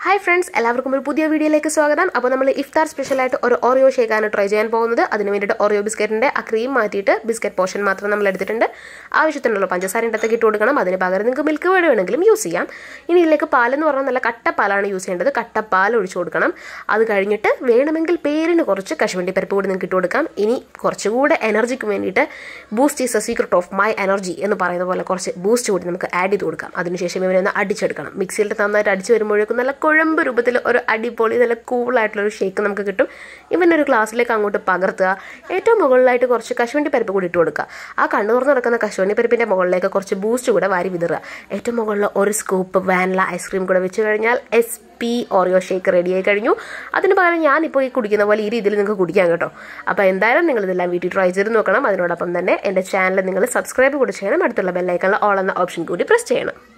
hi friends എല്ലാവർക്കും ഒരു പുതിയ വീഡിയോയിലേക്ക് സ്വാഗതം അപ്പോൾ നമ്മൾ ഇഫ്താർ സ്പെഷ്യലായിട്ട് ഒരു ഓറിയോ ഷേക്കാണ് ട്രൈ ചെയ്യാൻ പോകുന്നത് അതിന് വേണ്ടിയിട്ട് ഓറിയോ ബിസ്ക്കറ്റിൻ്റെ ആ ക്രീം മാറ്റിയിട്ട് ബിസ്ക്കറ്റ് പോർഷൻ മാത്രം നമ്മൾ എടുത്തിട്ടുണ്ട് ആവശ്യത്തിനുള്ള പഞ്ചസാര ഇടത്തേക്ക് ഇട്ട് കൊടുക്കണം അതിന് പകരം നിങ്ങൾക്ക് മിൽക്ക് വേഡ് വേണമെങ്കിലും യൂസ് ചെയ്യാം ഇനി ഇതിലേക്ക് പാലെന്ന് പറഞ്ഞാൽ നല്ല കട്ടപ്പാലാണ് യൂസ് ചെയ്യേണ്ടത് കട്ടപ്പാൽ ഒഴിച്ചു കൊടുക്കണം അത് കഴിഞ്ഞിട്ട് വേണമെങ്കിൽ പേരിന് കുറച്ച് കശുവണ്ടി പരിപ്പ് കൂടി നിങ്ങൾക്ക് ഇട്ട് കൊടുക്കാം ഇനി കുറച്ചുകൂടെ എനർജിക്ക് വേണ്ടിയിട്ട് Boost is a secret of my energy എന്ന് പറയുന്ന പോലെ കുറച്ച് ബൂസ്റ്റ് കൂടി നമുക്ക് ആഡ് ചെയ്ത് കൊടുക്കാം അതിനുശേഷം ഇവനെ ഒന്ന് അടിച്ചെടുക്കണം മിക്സിയിൽ നന്നായിട്ട് അടിച്ച് വരുമ്പോഴേക്കും നല്ല കുഴമ്പ് രൂപത്തിൽ ഒരു അടിപൊളി നല്ല കൂളായിട്ടുള്ളൊരു ഷേക്ക് നമുക്ക് കിട്ടും ഇവനൊരു ഗ്ലാസ്സിലേക്ക് അങ്ങോട്ട് പകർത്തുക ഏറ്റവും മുകളിലായിട്ട് കുറച്ച് കശുവണ്ടി പരിപ്പ് കൂടി ഇട്ട് കൊടുക്കുക ആ കണ്ണു തുറന്ന് നടക്കുന്ന കശുവണ്ടി പരിപ്പിൻ്റെ മുകളിലേക്ക് കുറച്ച് ബൂസ്റ്റ് കൂടെ വാരി വിതറുക ഏറ്റവും മുകളിൽ ഒരു സ്കൂപ്പ് വാനില ഐസ്ക്രീം കൂടെ വെച്ച് കഴിഞ്ഞാൽ എസ് പി ഓറിയോ ഷേക്ക് റെഡിയായി കഴിഞ്ഞു അതിന് പകരം ഞാനിപ്പോൾ ഈ കുടിക്കുന്ന പോലെ ഈ രീതിയിൽ നിങ്ങൾക്ക് കുടിക്കാം കേട്ടോ അപ്പോൾ എന്തായാലും നിങ്ങൾ ഇതെല്ലാം വീട്ടിൽ ട്രൈ ചെയ്ത് നോക്കണം അതിനോടൊപ്പം തന്നെ എൻ്റെ ചാനൽ നിങ്ങൾ സബ്സ്ക്രൈബ് കൂടി ചെയ്യണം അടുത്തുള്ള ബെല്ലൈക്കണിൽ ഓൾ എന്ന ഓപ്ഷൻ കൂടി പ്രസ് ചെയ്യണം